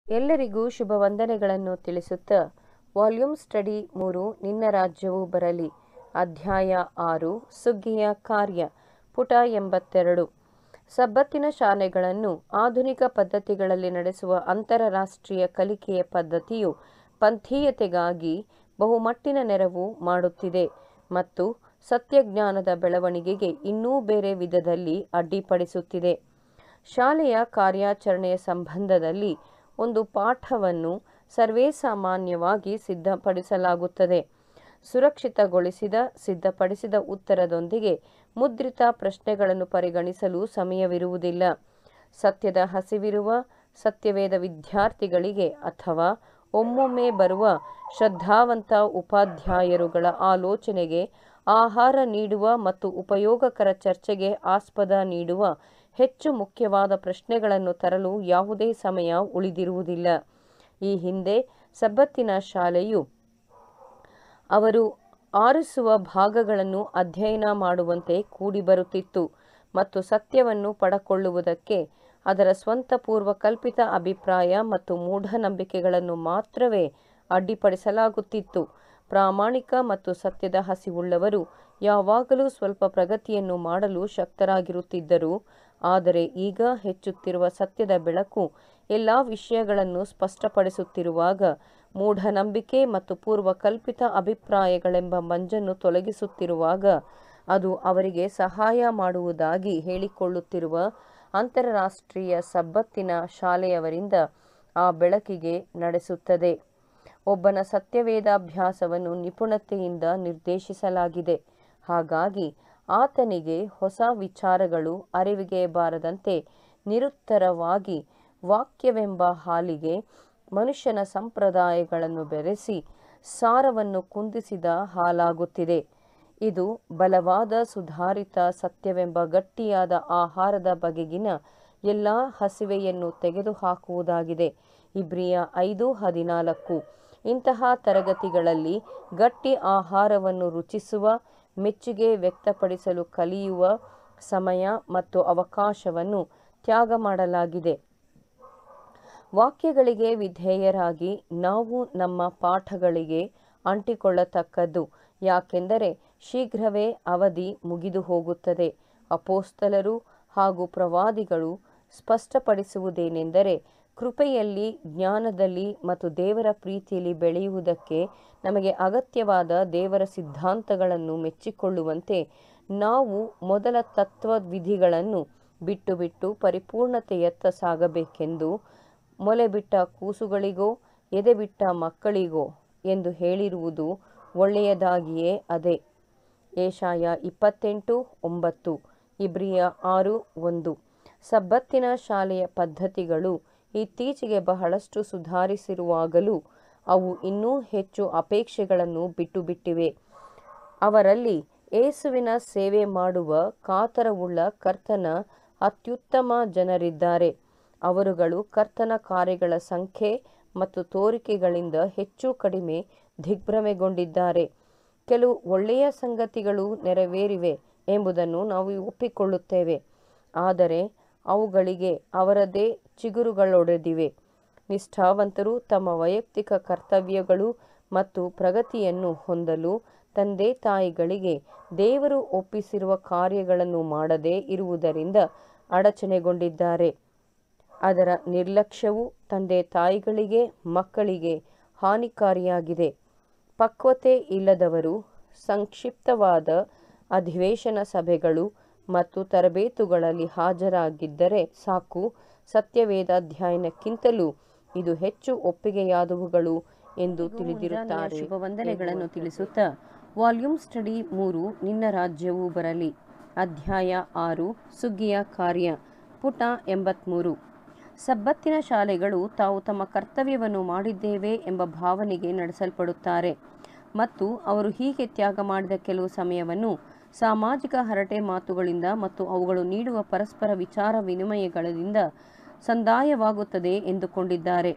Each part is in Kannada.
ಎಲ್ಲರಿಗೂ ಶುಭ ವಂದನೆಗಳನ್ನು ತಿಳಿಸುತ್ತಾ ವಾಲ್ಯೂಮ್ ಸ್ಟಡಿ ಮೂರು ನಿನ್ನ ರಾಜ್ಯವು ಬರಲಿ ಅಧ್ಯಾಯ ಆರು ಸುಗ್ಗಿಯ ಕಾರ್ಯ ಪುಟ ಎಂಬತ್ತೆರಡು ಸಬ್ಬತ್ತಿನ ಶಾಲೆಗಳನ್ನು ಆಧುನಿಕ ಪದ್ಧತಿಗಳಲ್ಲಿ ನಡೆಸುವ ಅಂತಾರಾಷ್ಟ್ರೀಯ ಕಲಿಕೆಯ ಪದ್ಧತಿಯು ಪಂಥೀಯತೆಗಾಗಿ ಬಹುಮಟ್ಟಿನ ನೆರವು ಮಾಡುತ್ತಿದೆ ಮತ್ತು ಸತ್ಯಜ್ಞಾನದ ಬೆಳವಣಿಗೆಗೆ ಇನ್ನೂ ಬೇರೆ ವಿಧದಲ್ಲಿ ಅಡ್ಡಿಪಡಿಸುತ್ತಿದೆ ಶಾಲೆಯ ಕಾರ್ಯಾಚರಣೆಯ ಸಂಬಂಧದಲ್ಲಿ ಒಂದು ಪಾಠವನ್ನು ಸರ್ವೇಸಾಮಾನ್ಯವಾಗಿ ಸಿದ್ಧಪಡಿಸಲಾಗುತ್ತದೆ ಸುರಕ್ಷಿತಗೊಳಿಸಿದ ಸಿದ್ಧಪಡಿಸಿದ ಉತ್ತರದೊಂದಿಗೆ ಮುದ್ರಿತ ಪ್ರಶ್ನೆಗಳನ್ನು ಪರಿಗಣಿಸಲು ಸಮಯವಿರುವುದಿಲ್ಲ ಸತ್ಯದ ಹಸಿವಿರುವ ಸತ್ಯವೇದ ವಿದ್ಯಾರ್ಥಿಗಳಿಗೆ ಅಥವಾ ಒಮ್ಮೊಮ್ಮೆ ಬರುವ ಶ್ರದ್ಧಾವಂತ ಉಪಾಧ್ಯಾಯರುಗಳ ಆಲೋಚನೆಗೆ ಆಹಾರ ನೀಡುವ ಮತ್ತು ಉಪಯೋಗಕರ ಚರ್ಚೆಗೆ ಆಸ್ಪದ ನೀಡುವ ಹೆಚ್ಚು ಮುಖ್ಯವಾದ ಪ್ರಶ್ನೆಗಳನ್ನು ತರಲು ಯಾವುದೇ ಸಮಯ ಉಳಿದಿರುವುದಿಲ್ಲ ಈ ಹಿಂದೆ ಸಬ್ಬತ್ತಿನ ಶಾಲೆಯು ಅವರು ಆರಿಸುವ ಭಾಗಗಳನ್ನು ಅಧ್ಯಯನ ಮಾಡುವಂತೆ ಕೂಡಿಬರುತ್ತಿತ್ತು ಮತ್ತು ಸತ್ಯವನ್ನು ಪಡಕೊಳ್ಳುವುದಕ್ಕೆ ಅದರ ಸ್ವಂತ ಪೂರ್ವಕಲ್ಪಿತ ಅಭಿಪ್ರಾಯ ಮತ್ತು ಮೂಢನಂಬಿಕೆಗಳನ್ನು ಮಾತ್ರವೇ ಅಡ್ಡಿಪಡಿಸಲಾಗುತ್ತಿತ್ತು ಪ್ರಾಮಾಣಿಕ ಮತ್ತು ಸತ್ಯದ ಹಸಿವುಳ್ಳವರು ಯಾವಾಗಲೂ ಸ್ವಲ್ಪ ಪ್ರಗತಿಯನ್ನು ಮಾಡಲು ಶಕ್ತರಾಗಿರುತ್ತಿದ್ದರು ಆದರೆ ಈಗ ಹೆಚ್ಚುತ್ತಿರುವ ಸತ್ಯದ ಬೆಳಕು ಎಲ್ಲ ವಿಷಯಗಳನ್ನು ಸ್ಪಷ್ಟಪಡಿಸುತ್ತಿರುವಾಗ ಮೂಢನಂಬಿಕೆ ಮತ್ತು ಪೂರ್ವಕಲ್ಪಿತ ಅಭಿಪ್ರಾಯಗಳೆಂಬ ಮಂಜನ್ನು ತೊಲಗಿಸುತ್ತಿರುವಾಗ ಅದು ಅವರಿಗೆ ಸಹಾಯ ಮಾಡುವುದಾಗಿ ಹೇಳಿಕೊಳ್ಳುತ್ತಿರುವ ಅಂತಾರಾಷ್ಟ್ರೀಯ ಸಬ್ಬತ್ತಿನ ಶಾಲೆಯವರಿಂದ ಆ ಬೆಳಕಿಗೆ ನಡೆಸುತ್ತದೆ ಒಬ್ಬನ ಸತ್ಯವೇದಾಭ್ಯಾಸವನ್ನು ನಿಪುಣತೆಯಿಂದ ನಿರ್ದೇಶಿಸಲಾಗಿದೆ ಹಾಗಾಗಿ ಆತನಿಗೆ ಹೊಸ ವಿಚಾರಗಳು ಅರಿವಿಗೆ ಬಾರದಂತೆ ನಿರುತ್ತರವಾಗಿ ವಾಕ್ಯವೆಂಬ ಹಾಲಿಗೆ ಮನುಷ್ಯನ ಸಂಪ್ರದಾಯಗಳನ್ನು ಬೆರೆಸಿ ಸಾರವನ್ನು ಕುಂದಿಸಿದ ಹಾಲಾಗುತ್ತಿದೆ ಇದು ಬಲವಾದ ಸುಧಾರಿತ ಸತ್ಯವೆಂಬ ಗಟ್ಟಿಯಾದ ಆಹಾರದ ಬಗೆಗಿನ ಎಲ್ಲ ಹಸಿವೆಯನ್ನು ತೆಗೆದುಹಾಕುವುದಾಗಿದೆ ಇಬ್ರಿಯ ಐದು ಹದಿನಾಲ್ಕು ಇಂತಹ ತರಗತಿಗಳಲ್ಲಿ ಗಟ್ಟಿ ಆಹಾರವನ್ನು ರುಚಿಸುವ ಮೆಚ್ಚುಗೆ ವ್ಯಕ್ತಪಡಿಸಲು ಕಲಿಯುವ ಸಮಯ ಮತ್ತು ಅವಕಾಶವನ್ನು ತ್ಯಾಗ ಮಾಡಲಾಗಿದೆ ವಾಕ್ಯಗಳಿಗೆ ವಿಧೇಯರಾಗಿ ನಾವು ನಮ್ಮ ಪಾಠಗಳಿಗೆ ಅಂಟಿಕೊಳ್ಳತಕ್ಕದ್ದು ಯಾಕೆಂದರೆ ಶೀಘ್ರವೇ ಅವಧಿ ಮುಗಿದು ಹೋಗುತ್ತದೆ ಅಪೋಸ್ತಲರು ಹಾಗೂ ಪ್ರವಾದಿಗಳು ಸ್ಪಷ್ಟಪಡಿಸುವುದೇನೆಂದರೆ ಕೃಪೆಯಲ್ಲಿ ಜ್ಞಾನದಲ್ಲಿ ಮತ್ತು ದೇವರ ಪ್ರೀತಿಯಲ್ಲಿ ಬೆಳೆಯುವುದಕ್ಕೆ ನಮಗೆ ಅಗತ್ಯವಾದ ದೇವರ ಸಿದ್ಧಾಂತಗಳನ್ನು ಮೆಚ್ಚಿಕೊಳ್ಳುವಂತೆ ನಾವು ಮೊದಲ ತತ್ವವಿಧಿಗಳನ್ನು ಬಿಟ್ಟು ಬಿಟ್ಟು ಪರಿಪೂರ್ಣತೆಯತ್ತ ಸಾಗಬೇಕೆಂದು ಮೊಲೆಬಿಟ್ಟ ಕೂಸುಗಳಿಗೋ ಎದೆಬಿಟ್ಟ ಮಕ್ಕಳಿಗೋ ಎಂದು ಹೇಳಿರುವುದು ಒಳ್ಳೆಯದಾಗಿಯೇ ಅದೇ ಏಷಾಯ ಇಪ್ಪತ್ತೆಂಟು ಒಂಬತ್ತು ಇಬ್ರಿಯ ಆರು ಒಂದು ಸಬ್ಬತ್ತಿನ ಶಾಲೆಯ ಪದ್ಧತಿಗಳು ಇತ್ತೀಚೆಗೆ ಬಹಳಷ್ಟು ಸುಧಾರಿಸಿರುವಾಗಲೂ ಅವು ಇನ್ನೂ ಹೆಚ್ಚು ಅಪೇಕ್ಷೆಗಳನ್ನು ಬಿಟ್ಟು ಬಿಟ್ಟಿವೆ ಅವರಲ್ಲಿ ಏಸುವಿನ ಸೇವೆ ಮಾಡುವ ಕಾತರವುಳ್ಳ ಕರ್ತನ ಅತ್ಯುತ್ತಮ ಜನರಿದ್ದಾರೆ ಅವರುಗಳು ಕರ್ತನ ಕಾರ್ಯಗಳ ಸಂಖ್ಯೆ ಮತ್ತು ತೋರಿಕೆಗಳಿಂದ ಹೆಚ್ಚು ಕಡಿಮೆ ದಿಗ್ಭ್ರಮೆಗೊಂಡಿದ್ದಾರೆ ಕೆಲವು ಒಳ್ಳೆಯ ಸಂಗತಿಗಳು ನೆರವೇರಿವೆ ಎಂಬುದನ್ನು ನಾವು ಒಪ್ಪಿಕೊಳ್ಳುತ್ತೇವೆ ಆದರೆ ಅವುಗಳಿಗೆ ಅವರದೇ ಚಿಗುರುಗಳೊಡೆದಿವೆ ನಿಷ್ಠಾವಂತರು ತಮ್ಮ ವೈಯಕ್ತಿಕ ಕರ್ತವ್ಯಗಳು ಮತ್ತು ಪ್ರಗತಿಯನ್ನು ಹೊಂದಲು ತಂದೆ ತಾಯಿಗಳಿಗೆ ದೇವರು ಒಪ್ಪಿಸಿರುವ ಕಾರ್ಯಗಳನ್ನು ಮಾಡದೇ ಇರುವುದರಿಂದ ಅಡಚಣೆಗೊಂಡಿದ್ದಾರೆ ಅದರ ನಿರ್ಲಕ್ಷ್ಯವು ತಂದೆ ತಾಯಿಗಳಿಗೆ ಮಕ್ಕಳಿಗೆ ಹಾನಿಕಾರಿಯಾಗಿದೆ ಪಕ್ವತೆ ಇಲ್ಲದವರು ಸಂಕ್ಷಿಪ್ತವಾದ ಅಧಿವೇಶನ ಸಭೆಗಳು ಮತ್ತು ತರಬೇತುಗಳಲ್ಲಿ ಹಾಜರಾಗಿದ್ದರೆ ಸಾಕು ಸತ್ಯವೇದಾಧ್ಯಯನಕ್ಕಿಂತಲೂ ಇದು ಹೆಚ್ಚು ಒಪ್ಪಿಗೆಯಾದವುಗಳು ಎಂದು ತಿಳಿದಿರುತ್ತಾರೆ ಶುಭ ವಂದನೆಗಳನ್ನು ತಿಳಿಸುತ್ತಾ ವಾಲ್ಯೂಮ್ ಸ್ಟಡಿ ಮೂರು ನಿನ್ನ ರಾಜ್ಯವು ಬರಲಿ ಅಧ್ಯಾಯ ಆರು ಸುಗ್ಗಿಯ ಕಾರ್ಯ ಪುಟ ಎಂಬತ್ಮೂರು ಸಬ್ಬತ್ತಿನ ಶಾಲೆಗಳು ತಾವು ತಮ್ಮ ಕರ್ತವ್ಯವನ್ನು ಮಾಡಿದ್ದೇವೆ ಎಂಬ ಭಾವನೆಗೆ ನಡೆಸಲ್ಪಡುತ್ತಾರೆ ಮತ್ತು ಅವರು ಹೀಗೆ ತ್ಯಾಗ ಮಾಡಿದ ಕೆಲವು ಸಮಯವನ್ನು ಸಾಮಾಜಿಕ ಹರಟೆ ಮಾತುಗಳಿಂದ ಮತ್ತು ಅವುಗಳು ನೀಡುವ ಪರಸ್ಪರ ವಿಚಾರ ವಿನಿಮಯಗಳಿಂದ ಸಂದಾಯವಾಗುತ್ತದೆ ಎಂದುಕೊಂಡಿದ್ದಾರೆ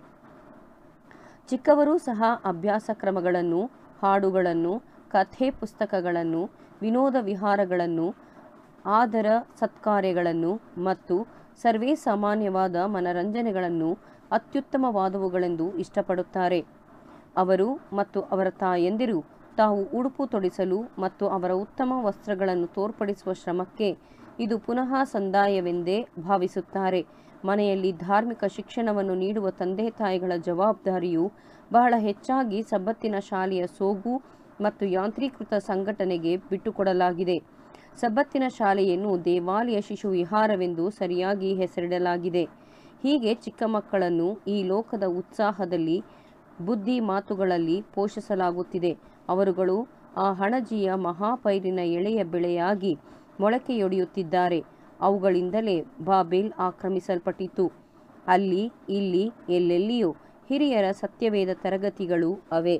ಚಿಕ್ಕವರೂ ಸಹ ಅಭ್ಯಾಸ ಕ್ರಮಗಳನ್ನು ಹಾಡುಗಳನ್ನು ಕಥೆ ಪುಸ್ತಕಗಳನ್ನು ವಿನೋದ ವಿಹಾರಗಳನ್ನು ಆದರ ಸತ್ಕಾರ್ಯಗಳನ್ನು ಮತ್ತು ಸರ್ವೇ ಸಾಮಾನ್ಯವಾದ ಮನರಂಜನೆಗಳನ್ನು ಅತ್ಯುತ್ತಮವಾದವುಗಳೆಂದು ಇಷ್ಟಪಡುತ್ತಾರೆ ಅವರು ಮತ್ತು ಅವರ ತಾಯಂದಿರು ತಾವು ಉಡುಪು ತೊಡಿಸಲು ಮತ್ತು ಅವರ ಉತ್ತಮ ವಸ್ತ್ರಗಳನ್ನು ತೋರ್ಪಡಿಸುವ ಶ್ರಮಕ್ಕೆ ಇದು ಪುನಃ ಸಂದಾಯವೆಂದೇ ಭಾವಿಸುತ್ತಾರೆ ಮನೆಯಲ್ಲಿ ಧಾರ್ಮಿಕ ಶಿಕ್ಷಣವನ್ನು ನೀಡುವ ತಂದೆ ತಾಯಿಗಳ ಜವಾಬ್ದಾರಿಯು ಬಹಳ ಹೆಚ್ಚಾಗಿ ಸಬ್ಬತ್ತಿನ ಶಾಲೆಯ ಸೋಗು ಮತ್ತು ಯಾಂತ್ರೀಕೃತ ಸಂಘಟನೆಗೆ ಬಿಟ್ಟುಕೊಡಲಾಗಿದೆ ಸಬ್ಬತ್ತಿನ ಶಾಲೆಯನ್ನು ದೇವಾಲಯ ಶಿಶು ವಿಹಾರವೆಂದು ಸರಿಯಾಗಿ ಹೆಸರಿಡಲಾಗಿದೆ ಹೀಗೆ ಚಿಕ್ಕ ಮಕ್ಕಳನ್ನು ಈ ಲೋಕದ ಉತ್ಸಾಹದಲ್ಲಿ ಬುದ್ಧಿ ಮಾತುಗಳಲ್ಲಿ ಪೋಷಿಸಲಾಗುತ್ತಿದೆ ಅವರುಗಳು ಆ ಹಣಜಿಯ ಮಹಾಪೈರಿನ ಎಳೆಯ ಬೆಳೆಯಾಗಿ ಮೊಳಕೆಯೊಡೆಯುತ್ತಿದ್ದಾರೆ ಅವುಗಳಿಂದಲೇ ಬಾಬೇಲ್ ಆಕ್ರಮಿಸಲ್ಪಟ್ಟಿತು ಅಲ್ಲಿ ಇಲ್ಲಿ ಎಲ್ಲೆಲ್ಲಿಯೂ ಹಿರಿಯರ ಸತ್ಯವೇದ ತರಗತಿಗಳು ಅವೆ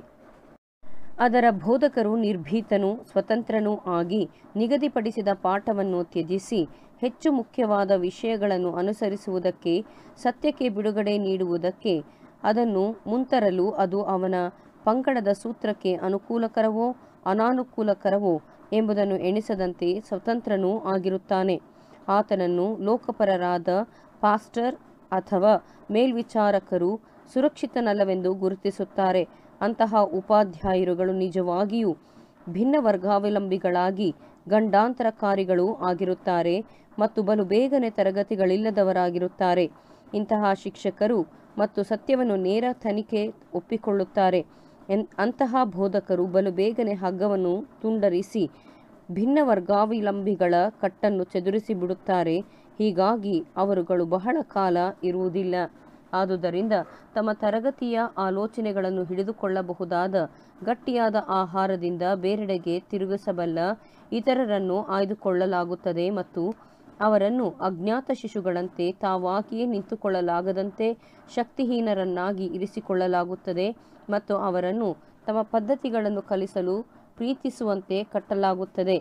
ಅದರ ಬೋಧಕರು ನಿರ್ಭೀತನೂ ಸ್ವತಂತ್ರನೂ ಆಗಿ ನಿಗದಿಪಡಿಸಿದ ಪಾಠವನ್ನು ತ್ಯಜಿಸಿ ಹೆಚ್ಚು ಮುಖ್ಯವಾದ ವಿಷಯಗಳನ್ನು ಅನುಸರಿಸುವುದಕ್ಕೆ ಸತ್ಯಕ್ಕೆ ಬಿಡುಗಡೆ ನೀಡುವುದಕ್ಕೆ ಅದನ್ನು ಮುಂತರಲು ಅದು ಅವನ ಪಂಗಡದ ಸೂತ್ರಕ್ಕೆ ಅನುಕೂಲಕರವೋ ಅನಾನುಕೂಲಕರವೋ ಎಂಬುದನ್ನು ಎಣಿಸದಂತೆ ಸ್ವತಂತ್ರನೂ ಆಗಿರುತ್ತಾನೆ ಆತನನ್ನು ಲೋಕಪರರಾದ ಪಾಸ್ಟರ್ ಅಥವಾ ಮೇಲ್ವಿಚಾರಕರು ಸುರಕ್ಷಿತನಲ್ಲವೆಂದು ಗುರುತಿಸುತ್ತಾರೆ ಅಂತಹ ಉಪಾಧ್ಯಾಯರುಗಳು ನಿಜವಾಗಿಯೂ ಭಿನ್ನ ವರ್ಗಾವಲಂಬಿಗಳಾಗಿ ಗಂಡಾಂತರಕಾರಿಗಳೂ ಆಗಿರುತ್ತಾರೆ ಮತ್ತು ಬಲು ಬೇಗನೆ ತರಗತಿಗಳಿಲ್ಲದವರಾಗಿರುತ್ತಾರೆ ಇಂತಹ ಶಿಕ್ಷಕರು ಮತ್ತು ಸತ್ಯವನ್ನು ನೇರ ತನಿಖೆ ಒಪ್ಪಿಕೊಳ್ಳುತ್ತಾರೆ ಎನ್ ಅಂತಹ ಬೋಧಕರು ಬಲು ಬೇಗನೆ ಹಗ್ಗವನ್ನು ತುಂಡರಿಸಿ ಭಿನ್ನ ವರ್ಗಾವಲಂಬಿಗಳ ಕಟ್ಟನ್ನು ಚದುರಿಸಿ ಬಿಡುತ್ತಾರೆ ಹೀಗಾಗಿ ಅವರುಗಳು ಬಹಳ ಕಾಲ ಇರುವುದಿಲ್ಲ ಆದುದರಿಂದ ತಮ್ಮ ತರಗತಿಯ ಆಲೋಚನೆಗಳನ್ನು ಹಿಡಿದುಕೊಳ್ಳಬಹುದಾದ ಗಟ್ಟಿಯಾದ ಆಹಾರದಿಂದ ಬೇರೆಡೆಗೆ ತಿರುಗಿಸಬಲ್ಲ ಇತರರನ್ನು ಆಯ್ದುಕೊಳ್ಳಲಾಗುತ್ತದೆ ಮತ್ತು ಅವರನ್ನು ಅಜ್ಞಾತ ಶಿಶುಗಳಂತೆ ತಾವಾಗಿಯೇ ನಿಂತುಕೊಳ್ಳಲಾಗದಂತೆ ಶಕ್ತಿಹೀನರನ್ನಾಗಿ ಇರಿಸಿಕೊಳ್ಳಲಾಗುತ್ತದೆ ಮತ್ತು ಅವರನ್ನು ತಮ್ಮ ಪದ್ಧತಿಗಳನ್ನು ಕಲಿಸಲು ಪ್ರೀತಿಸುವಂತೆ ಕಟ್ಟಲಾಗುತ್ತದೆ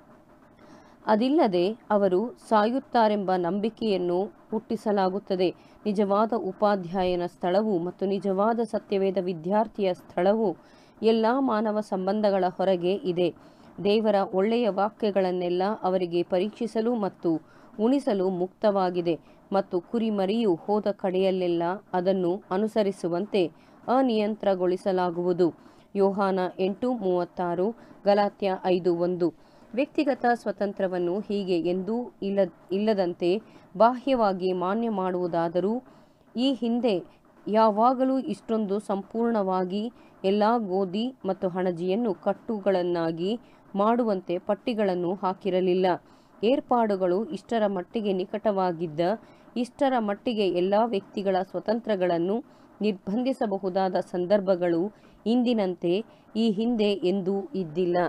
ಅದಿಲ್ಲದೆ ಅವರು ಸಾಯುತ್ತಾರೆಂಬ ನಂಬಿಕೆಯನ್ನು ಹುಟ್ಟಿಸಲಾಗುತ್ತದೆ ನಿಜವಾದ ಉಪಾಧ್ಯಾಯನ ಸ್ಥಳವು ಮತ್ತು ನಿಜವಾದ ಸತ್ಯವೇದ ವಿದ್ಯಾರ್ಥಿಯ ಸ್ಥಳವು ಎಲ್ಲ ಮಾನವ ಸಂಬಂಧಗಳ ಹೊರಗೆ ಇದೆ ದೇವರ ಒಳ್ಳೆಯ ವಾಕ್ಯಗಳನ್ನೆಲ್ಲ ಅವರಿಗೆ ಪರೀಕ್ಷಿಸಲು ಮತ್ತು ಉಣಿಸಲು ಮುಕ್ತವಾಗಿದೆ ಮತ್ತು ಕುರಿಮರಿಯು ಹೋದ ಕಡೆಯಲ್ಲೆಲ್ಲ ಅದನ್ನು ಅನುಸರಿಸುವಂತೆ ಅನಿಯಂತ್ರಗೊಳಿಸಲಾಗುವುದು ಯೋಹಾನ ಎಂಟು ಮೂವತ್ತಾರು ಗಲಾತ್ಯ ಐದು ಒಂದು ವ್ಯಕ್ತಿಗತ ಸ್ವತಂತ್ರವನ್ನು ಹೀಗೆ ಎಂದೂ ಇಲ್ಲ ಇಲ್ಲದಂತೆ ಬಾಹ್ಯವಾಗಿ ಮಾನ್ಯ ಮಾಡುವುದಾದರೂ ಈ ಹಿಂದೆ ಯಾವಾಗಲೂ ಇಷ್ಟೊಂದು ಸಂಪೂರ್ಣವಾಗಿ ಎಲ್ಲ ಗೋಧಿ ಮತ್ತು ಹಣಜಿಯನ್ನು ಕಟ್ಟುಗಳನ್ನಾಗಿ ಮಾಡುವಂತೆ ಪಟ್ಟಿಗಳನ್ನು ಹಾಕಿರಲಿಲ್ಲ ಏರ್ಪಾಡುಗಳು ಇಷ್ಟರ ಮಟ್ಟಿಗೆ ನಿಕಟವಾಗಿದ್ದ ಇಷ್ಟರ ಮಟ್ಟಿಗೆ ಎಲ್ಲ ವ್ಯಕ್ತಿಗಳ ಸ್ವತಂತ್ರಗಳನ್ನು ನಿರ್ಬಂಧಿಸಬಹುದಾದ ಸಂದರ್ಭಗಳು ಇಂದಿನಂತೆ ಈ ಹಿಂದೆ ಎಂದೂ ಇದ್ದಿಲ್ಲ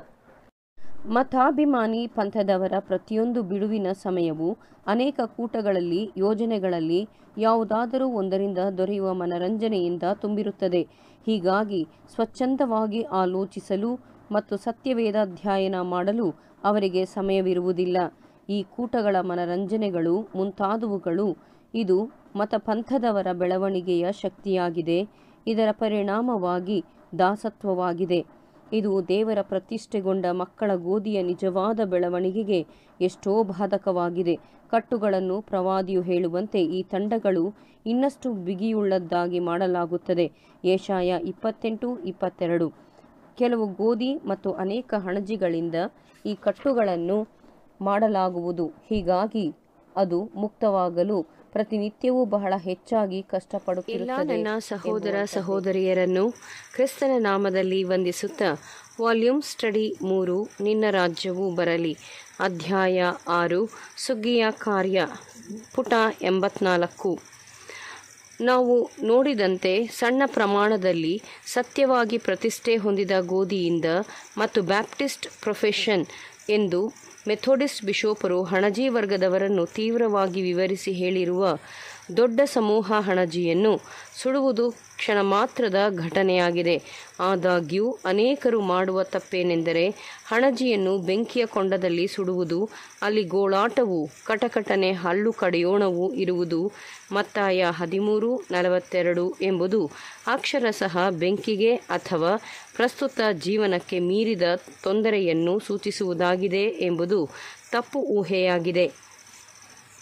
ಮತಾಭಿಮಾನಿ ಪಂಥದವರ ಪ್ರತಿಯೊಂದು ಬಿಡುವಿನ ಸಮಯವು ಅನೇಕ ಕೂಟಗಳಲ್ಲಿ ಯೋಜನೆಗಳಲ್ಲಿ ಯಾವುದಾದರೂ ಒಂದರಿಂದ ದೊರೆಯುವ ಮನರಂಜನೆಯಿಂದ ತುಂಬಿರುತ್ತದೆ ಹೀಗಾಗಿ ಸ್ವಚ್ಛಂದವಾಗಿ ಆಲೋಚಿಸಲು ಮತ್ತು ಸತ್ಯವೇದಾಧ್ಯಯನ ಮಾಡಲು ಅವರಿಗೆ ಸಮಯವಿರುವುದಿಲ್ಲ ಈ ಕೂಟಗಳ ಮನರಂಜನೆಗಳು ಮುಂತಾದವುಗಳು ಇದು ಮತಪಂಥದವರ ಬೆಳವಣಿಗೆಯ ಶಕ್ತಿಯಾಗಿದೆ ಇದರ ಪರಿಣಾಮವಾಗಿ ದಾಸತ್ವವಾಗಿದೆ ಇದು ದೇವರ ಪ್ರತಿಷ್ಠೆಗೊಂಡ ಮಕ್ಕಳ ಗೋಧಿಯ ನಿಜವಾದ ಬೆಳವಣಿಗೆಗೆ ಎಷ್ಟೋ ಬಾಧಕವಾಗಿದೆ ಕಟ್ಟುಗಳನ್ನು ಪ್ರವಾದಿಯು ಹೇಳುವಂತೆ ಈ ತಂಡಗಳು ಇನ್ನಷ್ಟು ಬಿಗಿಯುಳ್ಳದ್ದಾಗಿ ಮಾಡಲಾಗುತ್ತದೆ ಏಷಾಯ ಇಪ್ಪತ್ತೆಂಟು ಇಪ್ಪತ್ತೆರಡು ಕೆಲವು ಗೋಧಿ ಮತ್ತು ಅನೇಕ ಹಣಜಿಗಳಿಂದ ಈ ಕಟ್ಟುಗಳನ್ನು ಮಾಡಲಾಗುವುದು ಹೀಗಾಗಿ ಅದು ಮುಕ್ತವಾಗಲು ಪ್ರತಿನಿತ್ಯವೂ ಬಹಳ ಹೆಚ್ಚಾಗಿ ಕಷ್ಟಪಡುತ್ತಿರುತ್ತದೆ ನನ್ನ ಸಹೋದರ ಸಹೋದರಿಯರನ್ನು ಕ್ರಿಸ್ತನ ನಾಮದಲ್ಲಿ ವಂದಿಸುತ್ತಾ ವಾಲ್ಯೂಮ್ ಸ್ಟಡಿ ಮೂರು ನಿನ್ನ ರಾಜ್ಯವು ಬರಲಿ ಅಧ್ಯಾಯ ಆರು ಸುಗ್ಗಿಯ ಕಾರ್ಯ ಪುಟ ಎಂಬತ್ನಾಲ್ಕು ನಾವು ನೋಡಿದಂತೆ ಸಣ್ಣ ಪ್ರಮಾಣದಲ್ಲಿ ಸತ್ಯವಾಗಿ ಪ್ರತಿಷ್ಠೆ ಹೊಂದಿದ ಗೋಧಿಯಿಂದ ಮತ್ತು ಬ್ಯಾಪ್ಟಿಸ್ಟ್ ಪ್ರೊಫೆಷನ್ ಎಂದು ಮೆಥೋಡಿಸ್ಟ್ ಬಿಷೋಪರು ಹಣಜಿ ವರ್ಗದವರನ್ನು ತೀವ್ರವಾಗಿ ವಿವರಿಸಿ ಹೇಳಿರುವ ದೊಡ್ಡ ಸಮೂಹ ಹಣಜಿಯನ್ನು ಸುಡುವುದು ಕ್ಷಣ ಮಾತ್ರದ ಘಟನೆಯಾಗಿದೆ ಆದಾಗ್ಯೂ ಅನೇಕರು ಮಾಡುವ ತಪ್ಪೇನೆಂದರೆ ಹಣಜಿಯನ್ನು ಬೆಂಕಿಯ ಕೊಂಡದಲ್ಲಿ ಸುಡುವುದು ಅಲ್ಲಿ ಗೋಳಾಟವು ಕಟಕಟನೆ ಹಲ್ಲು ಕಡಿಯೋಣವು ಇರುವುದು ಮತ್ತಾಯ ಹದಿಮೂರು ನಲವತ್ತೆರಡು ಎಂಬುದು ಅಕ್ಷರಶಃ ಬೆಂಕಿಗೆ ಅಥವಾ ಪ್ರಸ್ತುತ ಜೀವನಕ್ಕೆ ಮೀರಿದ ತೊಂದರೆಯನ್ನು ಸೂಚಿಸುವುದಾಗಿದೆ ಎಂಬುದು ತಪ್ಪು ಊಹೆಯಾಗಿದೆ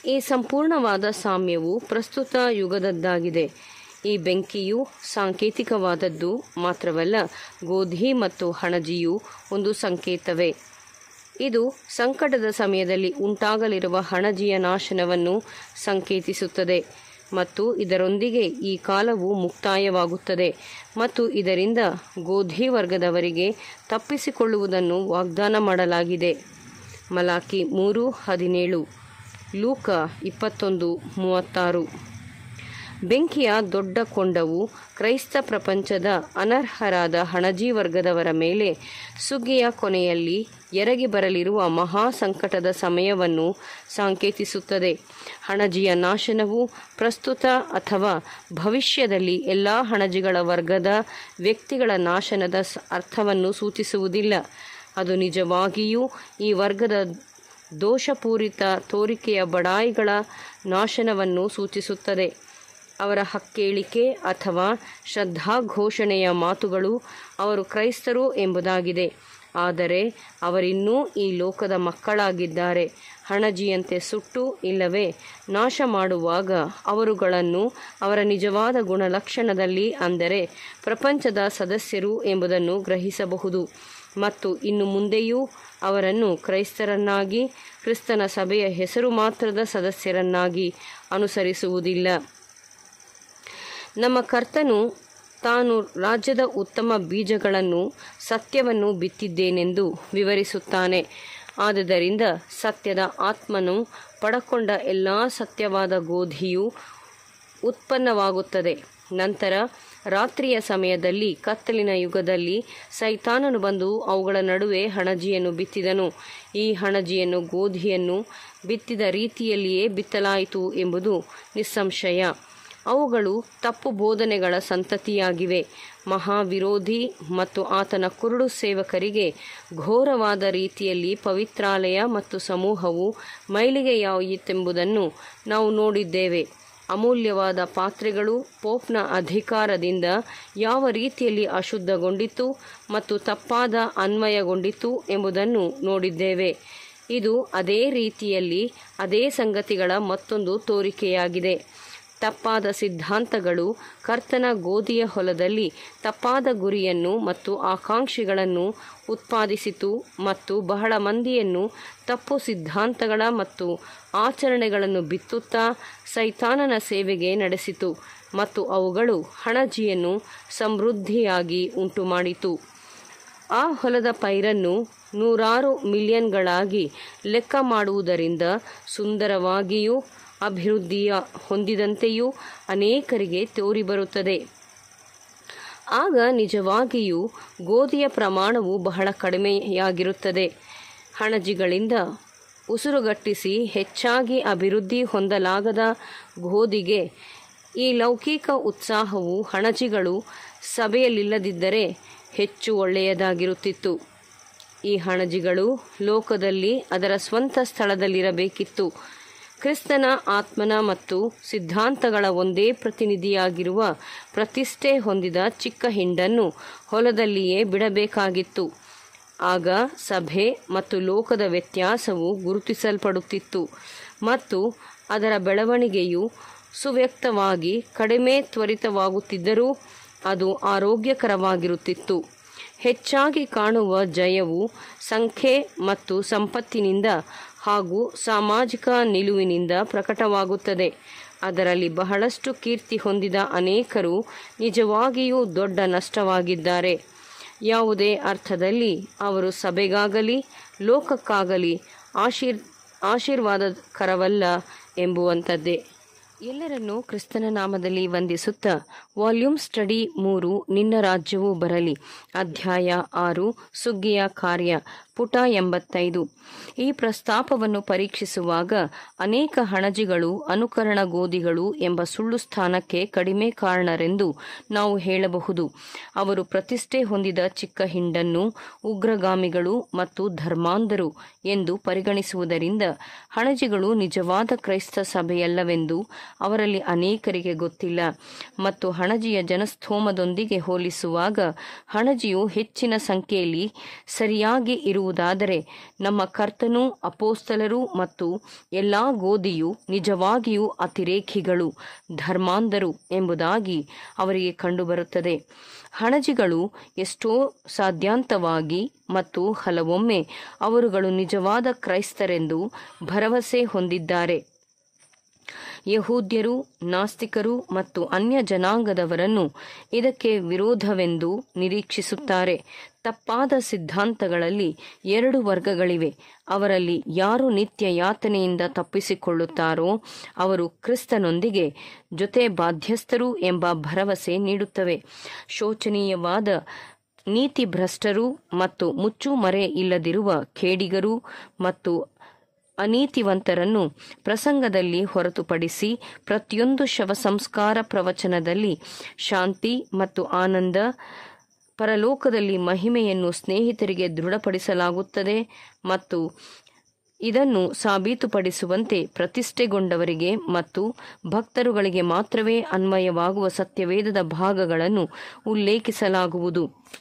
ಈ ಸಂಪೂರ್ಣವಾದ ಸಾಮ್ಯವು ಪ್ರಸ್ತುತ ಯುಗದದ್ದಾಗಿದೆ ಈ ಬೆಂಕಿಯು ಸಾಂಕೇತಿಕವಾದದ್ದು ಮಾತ್ರವಲ್ಲ ಗೋಧಿ ಮತ್ತು ಹಣಜಿಯು ಒಂದು ಸಂಕೇತವೇ ಇದು ಸಂಕಟದ ಸಮಯದಲ್ಲಿ ಉಂಟಾಗಲಿರುವ ಹಣಜಿಯ ನಾಶನವನ್ನು ಸಂಕೇತಿಸುತ್ತದೆ ಮತ್ತು ಇದರೊಂದಿಗೆ ಈ ಕಾಲವು ಮುಕ್ತಾಯವಾಗುತ್ತದೆ ಮತ್ತು ಇದರಿಂದ ಗೋಧಿ ವರ್ಗದವರಿಗೆ ತಪ್ಪಿಸಿಕೊಳ್ಳುವುದನ್ನು ವಾಗ್ದಾನ ಮಾಡಲಾಗಿದೆ ಮಲಾಕಿ ಮೂರು ಹದಿನೇಳು ಲೂಕ ಇಪ್ಪತ್ತೊಂದು ಮೂವತ್ತಾರು ಬೆಂಕಿಯ ದೊಡ್ಡ ಕೊಂಡವು ಕ್ರೈಸ್ತ ಪ್ರಪಂಚದ ಅನರ್ಹರಾದ ಹಣಜಿ ವರ್ಗದವರ ಮೇಲೆ ಸುಗ್ಗಿಯ ಕೊನೆಯಲ್ಲಿ ಎರಗಿ ಬರಲಿರುವ ಮಹಾ ಸಂಕಟದ ಸಮಯವನ್ನು ಸಾಂಕೇತಿಸುತ್ತದೆ ಹಣಜಿಯ ನಾಶನವು ಪ್ರಸ್ತುತ ಅಥವಾ ಭವಿಷ್ಯದಲ್ಲಿ ಎಲ್ಲ ಹಣಜಿಗಳ ವರ್ಗದ ವ್ಯಕ್ತಿಗಳ ನಾಶನದ ಸ- ಅರ್ಥವನ್ನು ಸೂಚಿಸುವುದಿಲ್ಲ ಅದು ನಿಜವಾಗಿಯೂ ಈ ವರ್ಗದ ದೋಷಪೂರಿತ ತೋರಿಕೆಯ ಬಡಾಯಿಗಳ ನಾಶನವನ್ನು ಸೂಚಿಸುತ್ತದೆ ಅವರ ಹಕ್ಕೇಳಿಕೆ ಅಥವಾ ಶ್ರದ್ಧಾಘೋಷಣೆಯ ಮಾತುಗಳು ಅವರು ಕ್ರೈಸ್ತರು ಎಂಬುದಾಗಿದೆ ಆದರೆ ಅವರಿನ್ನೂ ಈ ಲೋಕದ ಮಕ್ಕಳಾಗಿದ್ದಾರೆ ಹಣಜಿಯಂತೆ ಸುಟ್ಟು ಇಲ್ಲವೇ ನಾಶ ಮಾಡುವಾಗ ಅವರುಗಳನ್ನು ಅವರ ನಿಜವಾದ ಗುಣಲಕ್ಷಣದಲ್ಲಿ ಅಂದರೆ ಪ್ರಪಂಚದ ಸದಸ್ಯರು ಎಂಬುದನ್ನು ಗ್ರಹಿಸಬಹುದು ಮತ್ತು ಇನ್ನು ಮುಂದೆಯೂ ಅವರನ್ನು ಕ್ರೈಸ್ತರನ್ನಾಗಿ ಕ್ರಿಸ್ತನ ಸಭೆಯ ಹೆಸರು ಮಾತ್ರದ ಸದಸ್ಯರನ್ನಾಗಿ ಅನುಸರಿಸುವುದಿಲ್ಲ ನಮ್ಮ ಕರ್ತನು ತಾನು ರಾಜ್ಯದ ಉತ್ತಮ ಬೀಜಗಳನ್ನು ಸತ್ಯವನ್ನು ಬಿತ್ತಿದ್ದೇನೆಂದು ವಿವರಿಸುತ್ತಾನೆ ಆದುದರಿಂದ ಸತ್ಯದ ಆತ್ಮನು ಪಡಕೊಂಡ ಎಲ್ಲ ಸತ್ಯವಾದ ಗೋಧಿಯು ಉತ್ಪನ್ನವಾಗುತ್ತದೆ ನಂತರ ರಾತ್ರಿಯ ಸಮಯದಲ್ಲಿ ಕತ್ತಲಿನ ಯುಗದಲ್ಲಿ ಸೈತಾನನು ಬಂದು ಅವುಗಳ ನಡುವೆ ಹಣಜಿಯನ್ನು ಬಿತ್ತಿದನು ಈ ಹಣಜಿಯನ್ನು ಗೋಧಿಯನ್ನು ಬಿತ್ತಿದ ರೀತಿಯಲ್ಲಿಯೇ ಬಿತ್ತಲಾಯಿತು ಎಂಬುದು ನಿಸ್ಸಂಶಯ ಅವುಗಳು ತಪ್ಪು ಬೋಧನೆಗಳ ಸಂತತಿಯಾಗಿವೆ ಮಹಾವಿರೋಧಿ ಮತ್ತು ಆತನ ಕುರುಡು ಸೇವಕರಿಗೆ ಘೋರವಾದ ರೀತಿಯಲ್ಲಿ ಪವಿತ್ರಾಲಯ ಮತ್ತು ಸಮೂಹವು ಮೈಲಿಗೆಯಾಯಿತೆಂಬುದನ್ನು ನಾವು ನೋಡಿದ್ದೇವೆ ಅಮೂಲ್ಯವಾದ ಪಾತ್ರೆಗಳು ಪೋಪ್ನ ಅಧಿಕಾರದಿಂದ ಯಾವ ರೀತಿಯಲ್ಲಿ ಅಶುದ್ಧಗೊಂಡಿತು ಮತ್ತು ತಪ್ಪಾದ ಅನ್ವಯಗೊಂಡಿತು ಎಂಬುದನ್ನು ನೋಡಿದ್ದೇವೆ ಇದು ಅದೇ ರೀತಿಯಲ್ಲಿ ಅದೇ ಸಂಗತಿಗಳ ಮತ್ತೊಂದು ತೋರಿಕೆಯಾಗಿದೆ ತಪ್ಪಾದ ಸಿದ್ಧಾಂತಗಳು ಕರ್ತನ ಗೋಧಿಯ ಹೊಲದಲ್ಲಿ ತಪ್ಪಾದ ಗುರಿಯನ್ನು ಮತ್ತು ಆಕಾಂಕ್ಷೆಗಳನ್ನು ಉತ್ಪಾದಿಸಿತು ಮತ್ತು ಬಹಳ ಮಂದಿಯನ್ನು ತಪ್ಪು ಸಿದ್ಧಾಂತಗಳ ಮತ್ತು ಆಚರಣೆಗಳನ್ನು ಬಿತ್ತುತ್ತಾ ಸೈತಾನನ ಸೇವೆಗೆ ನಡೆಸಿತು ಮತ್ತು ಅವುಗಳು ಹಣಜಿಯನ್ನು ಸಮೃದ್ಧಿಯಾಗಿ ಉಂಟುಮಾಡಿತು ಆ ಹೊಲದ ಪೈರನ್ನು ನೂರಾರು ಮಿಲಿಯನ್ಗಳಾಗಿ ಲೆಕ್ಕ ಮಾಡುವುದರಿಂದ ಸುಂದರವಾಗಿಯೂ ಅಭಿವೃದ್ಧಿಯ ಹೊಂದಿದಂತೆಯೂ ಅನೇಕರಿಗೆ ತೋರಿಬರುತ್ತದೆ ಆಗ ನಿಜವಾಗಿಯೂ ಗೋಧಿಯ ಪ್ರಮಾಣವು ಬಹಳ ಕಡಿಮೆಯಾಗಿರುತ್ತದೆ ಹಣಜಿಗಳಿಂದ ಉಸಿರುಗಟ್ಟಿಸಿ ಹೆಚ್ಚಾಗಿ ಅಭಿವೃದ್ಧಿ ಹೊಂದಲಾಗದ ಗೋಧಿಗೆ ಈ ಲೌಕಿಕ ಉತ್ಸಾಹವು ಹಣಜಿಗಳು ಸಭೆಯಲ್ಲಿಲ್ಲದಿದ್ದರೆ ಹೆಚ್ಚು ಒಳ್ಳೆಯದಾಗಿರುತ್ತಿತ್ತು ಈ ಹಣಜಿಗಳು ಲೋಕದಲ್ಲಿ ಅದರ ಸ್ವಂತ ಸ್ಥಳದಲ್ಲಿರಬೇಕಿತ್ತು ಕ್ರಿಸ್ತನ ಆತ್ಮನ ಮತ್ತು ಸಿದ್ಧಾಂತಗಳ ಒಂದೇ ಪ್ರತಿನಿಧಿಯಾಗಿರುವ ಪ್ರತಿಷ್ಠೆ ಹೊಂದಿದ ಚಿಕ್ಕ ಹಿಂಡನ್ನು ಹೊಲದಲ್ಲಿಯೇ ಬಿಡಬೇಕಾಗಿತ್ತು ಆಗ ಸಭೆ ಮತ್ತು ಲೋಕದ ವ್ಯತ್ಯಾಸವು ಗುರುತಿಸಲ್ಪಡುತ್ತಿತ್ತು ಮತ್ತು ಅದರ ಬೆಳವಣಿಗೆಯು ಸುವ್ಯಕ್ತವಾಗಿ ಕಡಿಮೆ ತ್ವರಿತವಾಗುತ್ತಿದ್ದರೂ ಅದು ಆರೋಗ್ಯಕರವಾಗಿರುತ್ತಿತ್ತು ಹೆಚ್ಚಾಗಿ ಕಾಣುವ ಜಯವು ಸಂಖ್ಯೆ ಮತ್ತು ಸಂಪತ್ತಿನಿಂದ ಹಾಗೂ ಸಾಮಾಜಿಕ ನಿಲುವಿನಿಂದ ಪ್ರಕಟವಾಗುತ್ತದೆ ಅದರಲ್ಲಿ ಬಹಳಷ್ಟು ಕೀರ್ತಿ ಹೊಂದಿದ ಅನೇಕರು ನಿಜವಾಗಿಯೂ ದೊಡ್ಡ ನಷ್ಟವಾಗಿದ್ದಾರೆ ಯಾವುದೇ ಅರ್ಥದಲ್ಲಿ ಅವರು ಸಭೆಗಾಗಲಿ ಲೋಕಕ್ಕಾಗಲಿ ಆಶೀರ್ ಆಶೀರ್ವಾದಕರವಲ್ಲ ಎಂಬುವಂಥದ್ದೇ ಎಲ್ಲರನ್ನೂ ಕ್ರಿಸ್ತನ ನಾಮದಲ್ಲಿ ವಂದಿಸುತ್ತಾ ವಾಲ್ಯೂಮ್ ಸ್ಟಡಿ ಮೂರು ನಿನ್ನ ರಾಜ್ಯವು ಬರಲಿ ಅಧ್ಯಾಯ ಆರು ಸುಗ್ಗಿಯ ಕಾರ್ಯ ಪುಟ ಎಂಬತ್ತೈದು ಈ ಪ್ರಸ್ತಾಪವನ್ನು ಪರೀಕ್ಷಿಸುವಾಗ ಅನೇಕ ಹಣಜಿಗಳು ಅನುಕರಣ ಗೋಧಿಗಳು ಎಂಬ ಸುಳ್ಳು ಸ್ಥಾನಕ್ಕೆ ಕಡಿಮೆ ಕಾರಣರೆಂದು ನಾವು ಹೇಳಬಹುದು ಅವರು ಪ್ರತಿಷ್ಠೆ ಹೊಂದಿದ ಚಿಕ್ಕ ಹಿಂಡನ್ನು ಉಗ್ರಗಾಮಿಗಳು ಮತ್ತು ಧರ್ಮಾಂಧರು ಎಂದು ಪರಿಗಣಿಸುವುದರಿಂದ ಹಣಜಿಗಳು ನಿಜವಾದ ಕ್ರೈಸ್ತ ಸಭೆಯಲ್ಲವೆಂದು ಅವರಲ್ಲಿ ಅನೇಕರಿಗೆ ಗೊತ್ತಿಲ್ಲ ಮತ್ತು ಹಣಜಿಯ ಜನಸ್ಥೋಮದೊಂದಿಗೆ ಹೋಲಿಸುವಾಗ ಹಣಜಿಯು ಹೆಚ್ಚಿನ ಸಂಖ್ಯೆಯಲ್ಲಿ ಸರಿಯಾಗಿ ಇರುವುದು ಹೇಳುವುದಾದರೆ ನಮ್ಮ ಕರ್ತನೂ ಅಪೋಸ್ತಲರು ಮತ್ತು ಎಲ್ಲ ಗೋಧಿಯು ನಿಜವಾಗಿಯೂ ಅತಿರೇಕಿಗಳು ಧರ್ಮಾಂಧರು ಎಂಬುದಾಗಿ ಅವರಿಗೆ ಕಂಡುಬರುತ್ತದೆ ಹಣಜಿಗಳು ಎಷ್ಟೋ ಸಾಧ್ಯಾಂತವಾಗಿ ಮತ್ತು ಹಲವೊಮ್ಮೆ ಅವರುಗಳು ನಿಜವಾದ ಕ್ರೈಸ್ತರೆಂದು ಭರವಸೆ ಹೊಂದಿದ್ದಾರೆ ಯಹೂದ್ಯರು ನಾಸ್ತಿಕರು ಮತ್ತು ಅನ್ಯ ಜನಾಂಗದವರನ್ನು ಇದಕ್ಕೆ ವಿರೋಧವೆಂದು ನಿರೀಕ್ಷಿಸುತ್ತಾರೆ ತಪ್ಪಾದ ಸಿದ್ಧಾಂತಗಳಲ್ಲಿ ಎರಡು ವರ್ಗಗಳಿವೆ ಅವರಲ್ಲಿ ಯಾರು ನಿತ್ಯ ಯಾತನೆಯಿಂದ ತಪ್ಪಿಸಿಕೊಳ್ಳುತ್ತಾರೋ ಅವರು ಕ್ರಿಸ್ತನೊಂದಿಗೆ ಜೊತೆ ಬಾಧ್ಯಸ್ಥರು ಎಂಬ ಭರವಸೆ ನೀಡುತ್ತವೆ ಶೋಚನೀಯವಾದ ನೀತಿ ಭ್ರಷ್ಟರು ಮತ್ತು ಮುಚ್ಚುಮರೆ ಇಲ್ಲದಿರುವ ಖೇಡಿಗರು ಮತ್ತು ಅನೀತಿವಂತರನ್ನು ಪ್ರಸಂಗದಲ್ಲಿ ಹೊರತುಪಡಿಸಿ ಪ್ರತಿಯೊಂದು ಶವ ಸಂಸ್ಕಾರ ಪ್ರವಚನದಲ್ಲಿ ಶಾಂತಿ ಮತ್ತು ಆನಂದ ಪರಲೋಕದಲ್ಲಿ ಮಹಿಮೆಯನ್ನು ಸ್ನೇಹಿತರಿಗೆ ದೃಢಪಡಿಸಲಾಗುತ್ತದೆ ಮತ್ತು ಇದನ್ನು ಸಾಬೀತುಪಡಿಸುವಂತೆ ಪ್ರತಿಷ್ಠೆಗೊಂಡವರಿಗೆ ಮತ್ತು ಭಕ್ತರುಗಳಿಗೆ ಮಾತ್ರವೇ ಅನ್ವಯವಾಗುವ ಸತ್ಯವೇದದ ಭಾಗಗಳನ್ನು ಉಲ್ಲೇಖಿಸಲಾಗುವುದು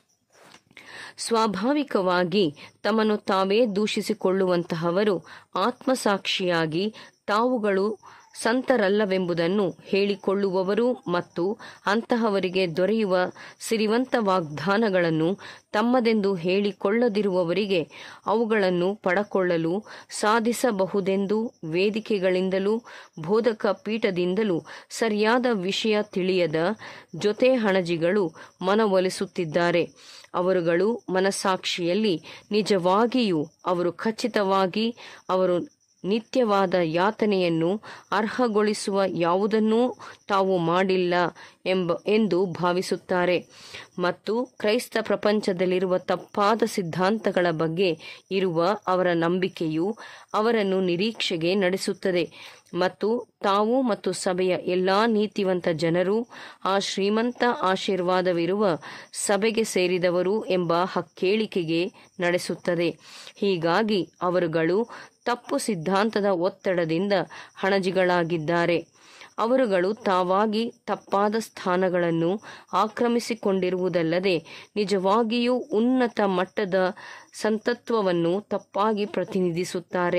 ಸ್ವಾಭಾವಿಕವಾಗಿ ತಮ್ಮನ್ನು ತಾವೇ ದೂಷಿಸಿಕೊಳ್ಳುವಂತಹವರು ಆತ್ಮಸಾಕ್ಷಿಯಾಗಿ ತಾವುಗಳು ಸಂತರಲ್ಲವೆಂಬುದನ್ನು ಹೇಳಿಕೊಳ್ಳುವವರು ಮತ್ತು ಅಂತಹವರಿಗೆ ದೊರೆಯುವ ಸಿರಿವಂತ ವಾಗ್ದಾನಗಳನ್ನು ತಮ್ಮದೆಂದು ಹೇಳಿಕೊಳ್ಳದಿರುವವರಿಗೆ ಅವುಗಳನ್ನು ಪಡಕೊಳ್ಳಲು ಸಾಧಿಸಬಹುದೆಂದು ವೇದಿಕೆಗಳಿಂದಲೂ ಬೋಧಕ ಪೀಠದಿಂದಲೂ ಸರಿಯಾದ ವಿಷಯ ತಿಳಿಯದ ಜೊತೆ ಹಣಜಿಗಳು ಮನವೊಲಿಸುತ್ತಿದ್ದಾರೆ ಅವರುಗಳು ಮನಸ್ಸಾಕ್ಷಿಯಲ್ಲಿ ನಿಜವಾಗಿಯೂ ಅವರು ಖಚಿತವಾಗಿ ಅವರು ನಿತ್ಯವಾದ ಯಾತನೆಯನ್ನು ಅರ್ಹಗೊಳಿಸುವ ಯಾವುದನ್ನೂ ತಾವು ಮಾಡಿಲ್ಲ ಎಂಬ ಎಂದು ಭಾವಿಸುತ್ತಾರೆ ಮತ್ತು ಕ್ರೈಸ್ತ ಪ್ರಪಂಚದಲ್ಲಿರುವ ತಪ್ಪಾದ ಸಿದ್ಧಾಂತಗಳ ಬಗ್ಗೆ ಇರುವ ಅವರ ನಂಬಿಕೆಯು ಅವರನ್ನು ನಿರೀಕ್ಷೆಗೆ ನಡೆಸುತ್ತದೆ ಮತ್ತು ತಾವು ಮತ್ತು ಸಭೆಯ ಎಲ್ಲಾ ನೀತಿವಂತ ಜನರು ಆ ಶ್ರೀಮಂತ ಆಶೀರ್ವಾದವಿರುವ ಸಭೆಗೆ ಸೇರಿದವರು ಎಂಬ ಹಕ್ಕೇಳಿಕೆಗೆ ನಡೆಸುತ್ತದೆ ಹೀಗಾಗಿ ಅವರುಗಳು ತಪ್ಪು ಸಿದ್ಧಾಂತದ ಒತ್ತಡದಿಂದ ಹಣಜಿಗಳಾಗಿದ್ದಾರೆ ಅವರುಗಳು ತಾವಾಗಿ ತಪ್ಪಾದ ಸ್ಥಾನಗಳನ್ನು ಆಕ್ರಮಿಸಿಕೊಂಡಿರುವುದಲ್ಲದೆ ನಿಜವಾಗಿಯೂ ಉನ್ನತ ಮಟ್ಟದ ಸಂತತ್ವವನ್ನು ತಪ್ಪಾಗಿ ಪ್ರತಿನಿಧಿಸುತ್ತಾರೆ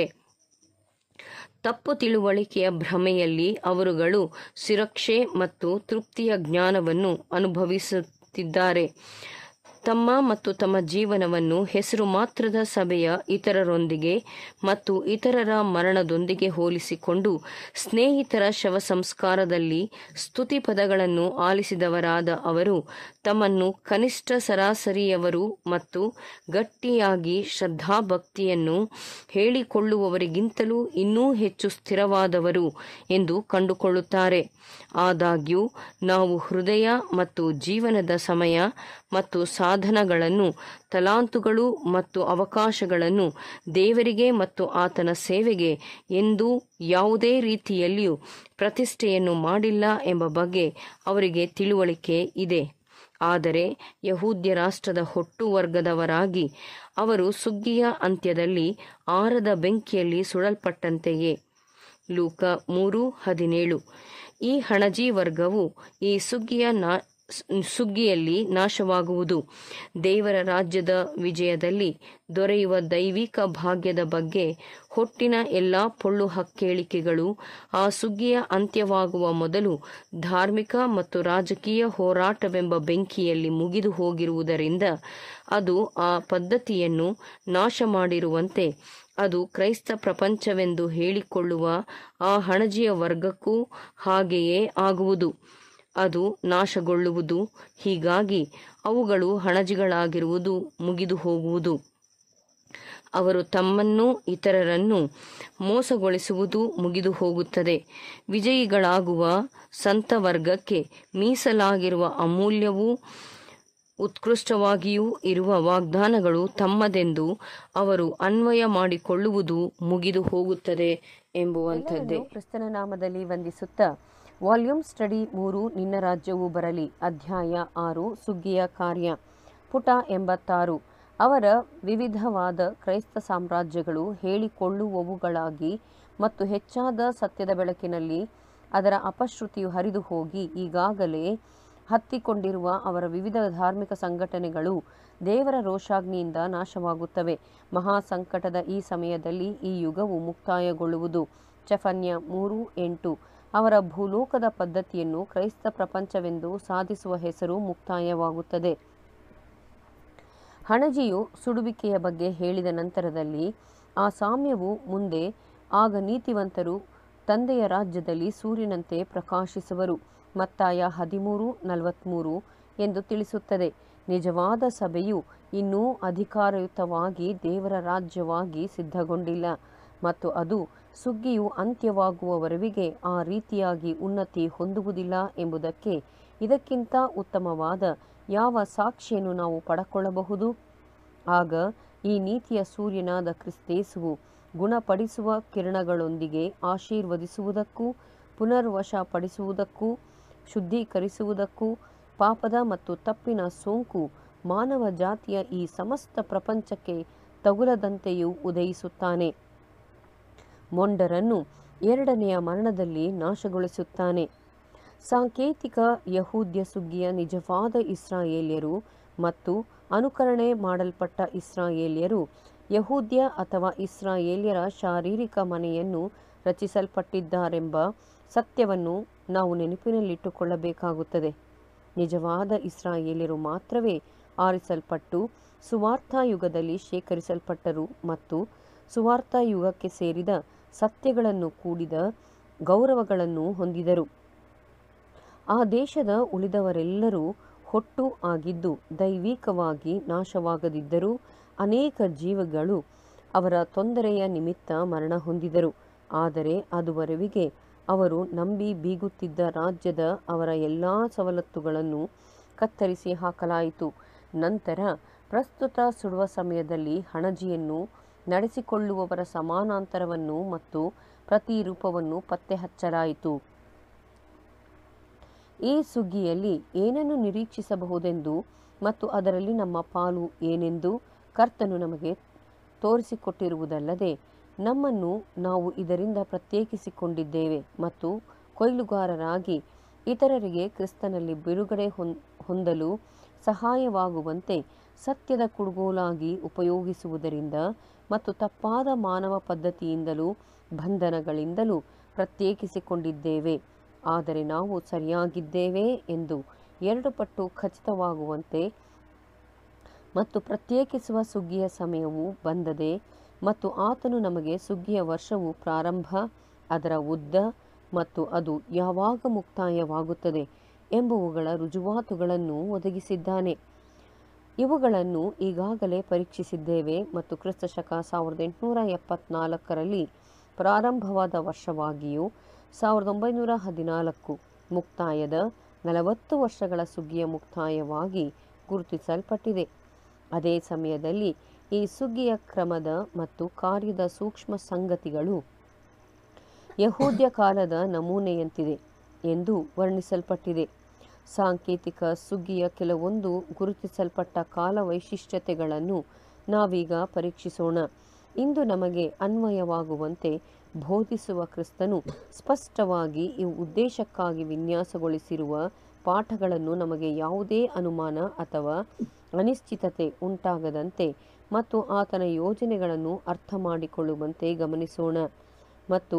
ತಪ್ಪು ತಿಳುವಳಿಕೆಯ ಭ್ರಮೆಯಲ್ಲಿ ಅವರುಗಳು ಸುರಕ್ಷೆ ಮತ್ತು ತೃಪ್ತಿಯ ಜ್ಞಾನವನ್ನು ಅನುಭವಿಸುತ್ತಿದ್ದಾರೆ ತಮ್ಮ ಮತ್ತು ತಮ್ಮ ಜೀವನವನ್ನು ಹೆಸರು ಮಾತ್ರದ ಸಭೆಯ ಇತರರೊಂದಿಗೆ ಮತ್ತು ಇತರರ ಮರಣದೊಂದಿಗೆ ಹೋಲಿಸಿಕೊಂಡು ಸ್ನೇಹಿತರ ಶವ ಸಂಸ್ಕಾರದಲ್ಲಿ ಸ್ತುತಿ ಪದಗಳನ್ನು ಆಲಿಸಿದವರಾದ ಅವರು ತಮ್ಮನ್ನು ಕನಿಷ್ಠ ಸರಾಸರಿಯವರು ಮತ್ತು ಗಟ್ಟಿಯಾಗಿ ಶ್ರದ್ಧಾಭಕ್ತಿಯನ್ನು ಹೇಳಿಕೊಳ್ಳುವವರಿಗಿಂತಲೂ ಇನ್ನೂ ಹೆಚ್ಚು ಸ್ಥಿರವಾದವರು ಎಂದು ಕಂಡುಕೊಳ್ಳುತ್ತಾರೆ ಆದಾಗ್ಯೂ ನಾವು ಹೃದಯ ಮತ್ತು ಜೀವನದ ಸಮಯ ಮತ್ತು ಸಾಧನಗಳನ್ನು ತಲಾಂತುಗಳು ಮತ್ತು ಅವಕಾಶಗಳನ್ನು ದೇವರಿಗೆ ಮತ್ತು ಆತನ ಸೇವೆಗೆ ಎಂದೂ ಯಾವುದೇ ರೀತಿಯಲ್ಲಿಯೂ ಪ್ರತಿಷ್ಠೆಯನ್ನು ಮಾಡಿಲ್ಲ ಎಂಬ ಬಗ್ಗೆ ಅವರಿಗೆ ತಿಳುವಳಿಕೆ ಇದೆ ಆದರೆ ಯಹೂದ್ಯ ರಾಷ್ಟ್ರದ ಹೊಟ್ಟು ವರ್ಗದವರಾಗಿ ಅವರು ಸುಗ್ಗಿಯ ಅಂತ್ಯದಲ್ಲಿ ಆರದ ಬೆಂಕಿಯಲ್ಲಿ ಸುಡಲ್ಪಟ್ಟಂತೆಯೇ ಲೂಕ ಮೂರು ಹದಿನೇಳು ಈ ಹಣಜಿ ವರ್ಗವು ಈ ಸುಗ್ಗಿಯ ನಾ ಸುಗ್ಗಿಯಲ್ಲಿ ನಾಶವಾಗುವುದು ದೇವರ ರಾಜ್ಯದ ವಿಜಯದಲ್ಲಿ ದೊರೆಯುವ ದೈವಿಕ ಭಾಗ್ಯದ ಬಗ್ಗೆ ಹೊಟ್ಟಿನ ಎಲ್ಲ ಪೊಳ್ಳು ಹಕ್ಕೇಳಿಕೆಗಳು ಆ ಸುಗ್ಗಿಯ ಅಂತ್ಯವಾಗುವ ಮೊದಲು ಧಾರ್ಮಿಕ ಮತ್ತು ರಾಜಕೀಯ ಹೋರಾಟವೆಂಬ ಬೆಂಕಿಯಲ್ಲಿ ಮುಗಿದು ಹೋಗಿರುವುದರಿಂದ ಅದು ಆ ಪದ್ಧತಿಯನ್ನು ನಾಶ ಮಾಡಿರುವಂತೆ ಅದು ಕ್ರೈಸ್ತ ಪ್ರಪಂಚವೆಂದು ಹೇಳಿಕೊಳ್ಳುವ ಆ ಹಣಜಿಯ ವರ್ಗಕ್ಕೂ ಹಾಗೆಯೇ ಆಗುವುದು ಅದು ನಾಶಗೊಳ್ಳುವುದು ಹೀಗಾಗಿ ಅವುಗಳು ಹಣಜಿಗಳಾಗಿರುವುದು ಮುಗಿದು ಹೋಗುವುದು ಅವರು ತಮ್ಮನ್ನು ಇತರರನ್ನು ಮೋಸಗೊಳಿಸುವುದು ಮುಗಿದು ಹೋಗುತ್ತದೆ ವಿಜಯಿಗಳಾಗುವ ಸಂತ ವರ್ಗಕ್ಕೆ ಮೀಸಲಾಗಿರುವ ಅಮೂಲ್ಯವೂ ಉತ್ಕೃಷ್ಟವಾಗಿಯೂ ಇರುವ ವಾಗ್ದಾನಗಳು ತಮ್ಮದೆಂದು ಅವರು ಅನ್ವಯ ಮಾಡಿಕೊಳ್ಳುವುದು ಮುಗಿದು ಹೋಗುತ್ತದೆ ಎಂಬುವಂಥದ್ದೇ ಕ್ರಿಸ್ತನ ನಾಮದಲ್ಲಿ ವಂದಿಸುತ್ತಾ ವಾಲ್ಯೂಮ್ ಸ್ಟಡಿ ಮೂರು ನಿನ್ನ ರಾಜ್ಯವು ಬರಲಿ ಅಧ್ಯಾಯ ಆರು ಸುಗ್ಗಿಯ ಕಾರ್ಯ ಪುಟ ಎಂಬತ್ತಾರು ಅವರ ವಿವಿಧವಾದ ಕ್ರೈಸ್ತ ಸಾಮ್ರಾಜ್ಯಗಳು ಹೇಳಿಕೊಳ್ಳುವವುಗಳಾಗಿ ಮತ್ತು ಹೆಚ್ಚಾದ ಸತ್ಯದ ಬೆಳಕಿನಲ್ಲಿ ಅದರ ಅಪಶ್ರುತಿಯು ಹರಿದು ಹೋಗಿ ಈಗಾಗಲೇ ಹತ್ತಿಕೊಂಡಿರುವ ಅವರ ವಿವಿಧ ಧಾರ್ಮಿಕ ಸಂಘಟನೆಗಳು ದೇವರ ರೋಷಾಗ್ನಿಯಿಂದ ನಾಶವಾಗುತ್ತವೆ ಮಹಾ ಸಂಕಟದ ಈ ಸಮಯದಲ್ಲಿ ಈ ಯುಗವು ಮುಕ್ತಾಯಗೊಳ್ಳುವುದು ಚಫನ್ಯ ಮೂರು ಎಂಟು ಅವರ ಭೂಲೋಕದ ಪದ್ಧತಿಯನ್ನು ಕ್ರೈಸ್ತ ಪ್ರಪಂಚವೆಂದು ಸಾಧಿಸುವ ಹೆಸರು ಮುಕ್ತಾಯವಾಗುತ್ತದೆ ಹಣಜಿಯು ಸುಡುವಿಕೆಯ ಬಗ್ಗೆ ಹೇಳಿದ ನಂತರದಲ್ಲಿ ಆ ಸಾಮ್ಯವು ಮುಂದೆ ಆಗ ನೀತಿವಂತರು ತಂದೆಯ ರಾಜ್ಯದಲ್ಲಿ ಸೂರ್ಯನಂತೆ ಪ್ರಕಾಶಿಸುವರು ಮತ್ತಾಯ ಹದಿಮೂರು ನಲವತ್ತ್ಮೂರು ಎಂದು ತಿಳಿಸುತ್ತದೆ ನಿಜವಾದ ಸಭೆಯು ಇನ್ನೂ ಅಧಿಕಾರಯುತವಾಗಿ ದೇವರ ರಾಜ್ಯವಾಗಿ ಸಿದ್ಧಗೊಂಡಿಲ್ಲ ಮತ್ತು ಅದು ಸುಗ್ಗಿಯು ಅಂತ್ಯವಾಗುವವರೆವಿಗೆ ಆ ರೀತಿಯಾಗಿ ಉನ್ನತಿ ಹೊಂದುವುದಿಲ್ಲ ಎಂಬುದಕ್ಕೆ ಇದಕ್ಕಿಂತ ಉತ್ತಮವಾದ ಯಾವ ಸಾಕ್ಷಿಯನ್ನು ನಾವು ಪಡಕೊಳ್ಳಬಹುದು ಆಗ ಈ ನೀತಿಯ ಸೂರ್ಯನಾದ ಕ್ರಿಸ್ತೇಸುವು ಗುಣಪಡಿಸುವ ಕಿರಣಗಳೊಂದಿಗೆ ಆಶೀರ್ವದಿಸುವುದಕ್ಕೂ ಪುನರ್ವಶಪಡಿಸುವುದಕ್ಕೂ ಶುದ್ಧೀಕರಿಸುವುದಕ್ಕೂ ಪಾಪದ ಮತ್ತು ತಪ್ಪಿನ ಸೋಂಕು ಮಾನವ ಜಾತಿಯ ಈ ಸಮಸ್ತ ಪ್ರಪಂಚಕ್ಕೆ ತಗುಲದಂತೆಯೂ ಉದಯಿಸುತ್ತಾನೆ ಮೊಂಡರನ್ನು ಎರಡನೆಯ ಮರಣದಲ್ಲಿ ನಾಶಗೊಳಿಸುತ್ತಾನೆ ಸಾಂಕೇತಿಕ ಯಹೂದ್ಯ ಸುಗ್ಗಿಯ ನಿಜವಾದ ಇಸ್ರಾಯೇಲ್ಯರು ಮತ್ತು ಅನುಕರಣೆ ಮಾಡಲ್ಪಟ್ಟ ಇಸ್ರಾಯೇಲ್ಯರು ಯಹೂದ್ಯ ಅಥವಾ ಇಸ್ರಾಯೇಲ್ಯರ ಶಾರೀರಿಕ ಮನೆಯನ್ನು ರಚಿಸಲ್ಪಟ್ಟಿದ್ದಾರೆಂಬ ಸತ್ಯವನ್ನು ನಾವು ನೆನಪಿನಲ್ಲಿಟ್ಟುಕೊಳ್ಳಬೇಕಾಗುತ್ತದೆ ನಿಜವಾದ ಇಸ್ರಾಯೇಲ್ಯರು ಮಾತ್ರವೇ ಆರಿಸಲ್ಪಟ್ಟು ಸುವಾರ್ಥ ಯುಗದಲ್ಲಿ ಶೇಖರಿಸಲ್ಪಟ್ಟರು ಮತ್ತು ಸುವಾರ್ಥ ಯುಗಕ್ಕೆ ಸೇರಿದ ಸತ್ಯಗಳನ್ನು ಕೂಡಿದ ಗೌರವಗಳನ್ನು ಹೊಂದಿದರು ಆ ದೇಶದ ಉಳಿದವರೆಲ್ಲರೂ ಹೊಟ್ಟು ಆಗಿದ್ದು ದೈವಿಕವಾಗಿ ನಾಶವಾಗದಿದ್ದರೂ ಅನೇಕ ಜೀವಗಳು ಅವರ ತೊಂದರೆಯ ನಿಮಿತ್ತ ಮರಣ ಹೊಂದಿದರು ಆದರೆ ಅದುವರೆವಿಗೆ ಅವರು ನಂಬಿ ಬೀಗುತ್ತಿದ್ದ ರಾಜ್ಯದ ಅವರ ಎಲ್ಲ ಸವಲತ್ತುಗಳನ್ನು ಕತ್ತರಿಸಿ ಹಾಕಲಾಯಿತು ನಂತರ ಪ್ರಸ್ತುತ ಸುಡುವ ಸಮಯದಲ್ಲಿ ಹಣಜಿಯನ್ನು ನಡೆಸಿಕೊಳ್ಳುವವರ ಸಮಾನಾಂತರವನ್ನು ಮತ್ತು ಪ್ರತಿರೂಪವನ್ನು ಪತ್ತೆ ಹಚ್ಚಲಾಯಿತು ಈ ಸುಗ್ಗಿಯಲ್ಲಿ ಏನನ್ನು ನಿರೀಕ್ಷಿಸಬಹುದೆಂದು ಮತ್ತು ಅದರಲ್ಲಿ ನಮ್ಮ ಪಾಲು ಏನೆಂದು ಕರ್ತನು ನಮಗೆ ತೋರಿಸಿಕೊಟ್ಟಿರುವುದಲ್ಲದೆ ನಮ್ಮನ್ನು ನಾವು ಇದರಿಂದ ಪ್ರತ್ಯೇಕಿಸಿಕೊಂಡಿದ್ದೇವೆ ಮತ್ತು ಕೊಯ್ಲುಗಾರರಾಗಿ ಇತರರಿಗೆ ಕ್ರಿಸ್ತನಲ್ಲಿ ಬಿಡುಗಡೆ ಹೊಂದಲು ಸಹಾಯವಾಗುವಂತೆ ಸತ್ಯದ ಕುಡುಗೋಲಾಗಿ ಉಪಯೋಗಿಸುವುದರಿಂದ ಮತ್ತು ತಪ್ಪಾದ ಮಾನವ ಪದ್ಧತಿಯಿಂದಲೂ ಬಂಧನಗಳಿಂದಲೂ ಪ್ರತ್ಯೇಕಿಸಿಕೊಂಡಿದ್ದೇವೆ ಆದರೆ ನಾವು ಸರಿಯಾಗಿದ್ದೇವೆ ಎಂದು ಎರಡು ಪಟ್ಟು ಖಚಿತವಾಗುವಂತೆ ಮತ್ತು ಪ್ರತ್ಯೇಕಿಸುವ ಸುಗ್ಗಿಯ ಸಮಯವು ಬಂದದೆ ಮತ್ತು ಆತನು ನಮಗೆ ಸುಗ್ಗಿಯ ವರ್ಷವು ಪ್ರಾರಂಭ ಅದರ ಉದ್ದ ಮತ್ತು ಅದು ಯಾವಾಗ ಮುಕ್ತಾಯವಾಗುತ್ತದೆ ಎಂಬುವುಗಳ ರುಜುವಾತುಗಳನ್ನು ಒದಗಿಸಿದ್ದಾನೆ ಇವುಗಳನ್ನು ಈಗಾಗಲೇ ಪರೀಕ್ಷಿಸಿದ್ದೇವೆ ಮತ್ತು ಕ್ರಿಸ್ತಶಕ ಸಾವಿರದ ಎಂಟುನೂರ ಎಪ್ಪತ್ನಾಲ್ಕರಲ್ಲಿ ಪ್ರಾರಂಭವಾದ ವರ್ಷವಾಗಿಯೂ ಸಾವಿರದ ಒಂಬೈನೂರ ಹದಿನಾಲ್ಕು ಮುಕ್ತಾಯದ ನಲವತ್ತು ವರ್ಷಗಳ ಸುಗ್ಗಿಯ ಮುಕ್ತಾಯವಾಗಿ ಗುರುತಿಸಲ್ಪಟ್ಟಿದೆ ಅದೇ ಸಮಯದಲ್ಲಿ ಈ ಸುಗ್ಗಿಯ ಕ್ರಮದ ಮತ್ತು ಕಾರ್ಯದ ಸೂಕ್ಷ್ಮ ಸಂಗತಿಗಳು ಯಹೂದ್ಯ ಕಾಲದ ನಮೂನೆಯಂತಿದೆ ಎಂದು ವರ್ಣಿಸಲ್ಪಟ್ಟಿದೆ ಸಾಂಕೇತಿಕ ಸುಗ್ಗಿಯ ಕೆಲವೊಂದು ಗುರುತಿಸಲ್ಪಟ್ಟ ಕಾಲ ವೈಶಿಷ್ಟ್ಯತೆಗಳನ್ನು ನಾವೀಗ ಪರೀಕ್ಷಿಸೋಣ ಇಂದು ನಮಗೆ ಅನ್ವಯವಾಗುವಂತೆ ಬೋಧಿಸುವ ಕ್ರಿಸ್ತನು ಸ್ಪಷ್ಟವಾಗಿ ಈ ಉದ್ದೇಶಕ್ಕಾಗಿ ವಿನ್ಯಾಸಗೊಳಿಸಿರುವ ಪಾಠಗಳನ್ನು ನಮಗೆ ಯಾವುದೇ ಅನುಮಾನ ಅಥವಾ ಅನಿಶ್ಚಿತತೆ ಉಂಟಾಗದಂತೆ ಮತ್ತು ಆತನ ಯೋಜನೆಗಳನ್ನು ಅರ್ಥ ಮಾಡಿಕೊಳ್ಳುವಂತೆ ಗಮನಿಸೋಣ ಮತ್ತು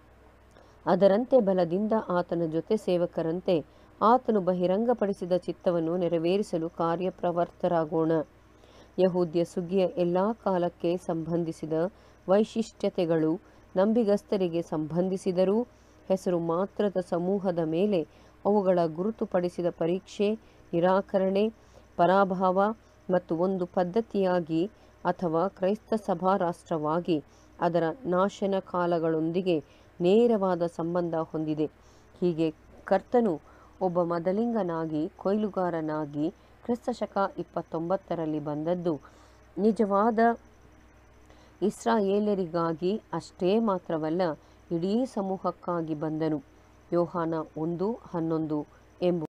ಅದರಂತೆ ಬಲದಿಂದ ಆತನ ಜೊತೆ ಸೇವಕರಂತೆ ಆತನು ಬಹಿರಂಗಪಡಿಸಿದ ಚಿತ್ತವನ್ನು ನೆರವೇರಿಸಲು ಕಾರ್ಯಪ್ರವರ್ತರಾಗೋಣ ಯಹೂದ್ಯ ಸುಗ್ಗಿಯ ಎಲ್ಲ ಕಾಲಕ್ಕೆ ಸಂಬಂಧಿಸಿದ ವೈಶಿಷ್ಟ್ಯತೆಗಳು ನಂಬಿಗಸ್ತರಿಗೆ ಸಂಬಂಧಿಸಿದರೂ ಹೆಸರು ಮಾತ್ರದ ಸಮೂಹದ ಮೇಲೆ ಅವುಗಳ ಗುರುತುಪಡಿಸಿದ ಪರೀಕ್ಷೆ ನಿರಾಕರಣೆ ಪರಾಭಾವ ಮತ್ತು ಒಂದು ಪದ್ಧತಿಯಾಗಿ ಅಥವಾ ಕ್ರೈಸ್ತ ಸಭಾ ರಾಷ್ಟ್ರವಾಗಿ ಅದರ ನಾಶನ ಕಾಲಗಳೊಂದಿಗೆ ನೇರವಾದ ಸಂಬಂಧ ಹೊಂದಿದೆ ಹೀಗೆ ಕರ್ತನು ಒಬ್ಬ ಮದಲಿಂಗನಾಗಿ ಕೊಯ್ಲುಗಾರನಾಗಿ ಕ್ರಿಸ್ತಶಕ ಇಪ್ಪತ್ತೊಂಬತ್ತರಲ್ಲಿ ಬಂದದ್ದು ನಿಜವಾದ ಇಸ್ರಾಯೇಲರಿಗಾಗಿ ಅಷ್ಟೇ ಮಾತ್ರವಲ್ಲ ಇಡೀ ಸಮೂಹಕ್ಕಾಗಿ ಬಂದನು ಯೋಹಾನ ಒಂದು ಹನ್ನೊಂದು ಎಂಬ